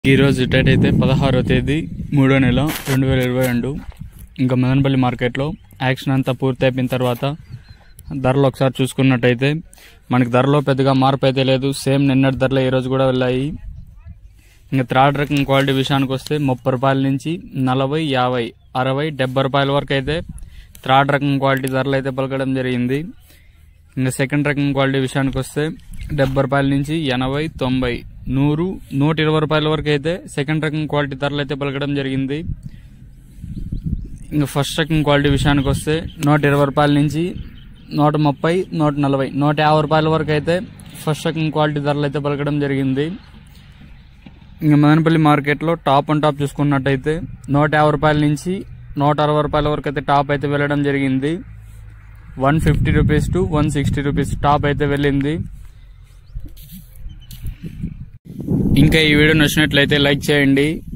ఈరోజు డేట్ అయితే పదహారో తేదీ మూడో నెల రెండు వేల ఇరవై రెండు ఇంకా మదనపల్లి మార్కెట్లో యాక్షన్ అంతా పూర్తి అయిపోయిన తర్వాత ధరలు ఒకసారి చూసుకున్నట్టయితే మనకి ధరలో పెద్దగా మార్పు అయితే లేదు సేమ్ నిన్నటి ధరలు ఈరోజు కూడా వెళ్ళాయి ఇంకా థర్డ్ రకం క్వాలిటీ విషయానికి వస్తే ముప్పై రూపాయల నుంచి నలభై యాభై అరవై డెబ్బై రూపాయల వరకు అయితే థర్డ్ రకం క్వాలిటీ ధరలు అయితే పలకడం జరిగింది ఇంకా సెకండ్ రకం క్వాలిటీ విషయానికి వస్తే డెబ్బై రూపాయల నుంచి ఎనభై తొంభై నూరు నూట ఇరవై రూపాయల వరకు అయితే సెకండ్ రకం క్వాలిటీ ధరలు అయితే పలకడం జరిగింది ఇంకా ఫస్ట్ రకం క్వాలిటీ విషయానికి వస్తే నూట ఇరవై రూపాయల నుంచి నూట ముప్పై నూట నలభై నూట యాభై రూపాయల వరకు అయితే ఫస్ట్ రకం క్వాలిటీ ధరలు అయితే పలకడం జరిగింది ఇంకా మదనపల్లి మార్కెట్లో టాప్ అండ్ టాప్ చూసుకున్నట్టయితే నూట యాభై రూపాయల నుంచి నూట అరవై రూపాయల వరకు అయితే టాప్ అయితే వెళ్ళడం జరిగింది one fifty rupees to one sixty rupees top అయితే వెళ్ళింది ఇంకా ఈ వీడియో నచ్చినట్లయితే లైక్ చేయండి